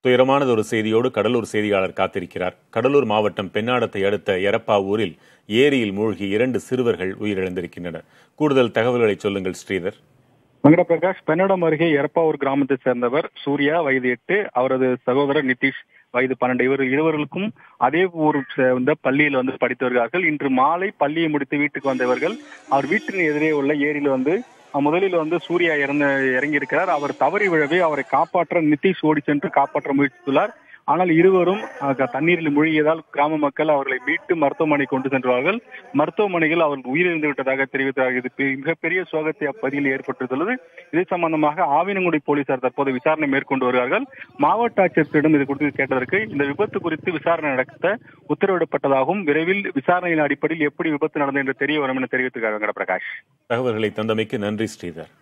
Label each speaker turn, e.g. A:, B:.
A: துயரமானது ஒரு செய்தியோடு கடலூர் செய்தியாளர் காத்திருக்கிறார் கடலூர் மாவட்டம் பெண்ணாடத்தை அடுத்த எரப்பாவூரில் ஏரியில் மூழ்கி இரண்டு சிறுவர்கள் உயிரிழந்திருக்கின்றனர் கூடுதல் தகவல்களை சொல்லுங்கள் ஸ்ரீதர்
B: வெங்கட பிரகாஷ் பெண்ணடம் அருகே எரப்பாவூர் கிராமத்தை சேர்ந்தவர் சூர்யா வயது எட்டு அவரது சகோதரர் நிதிஷ் வயது பன்னெண்டு இவர் இருவர்களுக்கும் அதே ஊர் சேர்ந்த பள்ளியில் வந்து படித்து வருகிறார்கள் இன்று மாலை பள்ளியை முடித்து வீட்டுக்கு வந்தவர்கள் அவர் வீட்டின் எதிரே உள்ள ஏரியில் வந்து முதலில் வந்து சூர்யா இறந்து இறங்கி இருக்கிறார் அவர் தவறி விழவே அவரை காப்பாற்ற நிதிஷ் ஓடி சென்று காப்பாற்ற முயற்சித்துள்ளார் ஆனால் இருவரும் அஹ், தண்ணீரில் மூழ்கியதால் கிராம மக்கள் அவர்களை மீட்டு மருத்துவமனை கொண்டு சென்றார்கள் மருத்துவமனையில் அவர்கள் உயிரிழந்து விட்டதாக தெரிவித்தார்கள் இது பெ- மிகப்பெரிய சோகத்தை அப்பகுதியில் ஏற்பட்டுள்ளது இது சம்பந்தமாக ஆவினங்குடி போலீசார் தற்போது விசாரணை மேற்கொண்டு வருகிறார்கள் மாவட்ட ஆட்சியரிடம் இது குறித்து கேட்டதற்கு இந்த விபத்து குறித்து விசாரணை நடத்த உத்தரவிடப்பட்டதாகவும் விரைவில் விசாரணையின் அடிப்படையில் எப்படி விபத்து நடந்தது என்று தெரிய வரும் என தெரிவித்திருக்காங்க வெங்கட பிரகாஷ்
A: தகவல்களை தந்தமைக்கு நன்றி ஸ்ரீதர்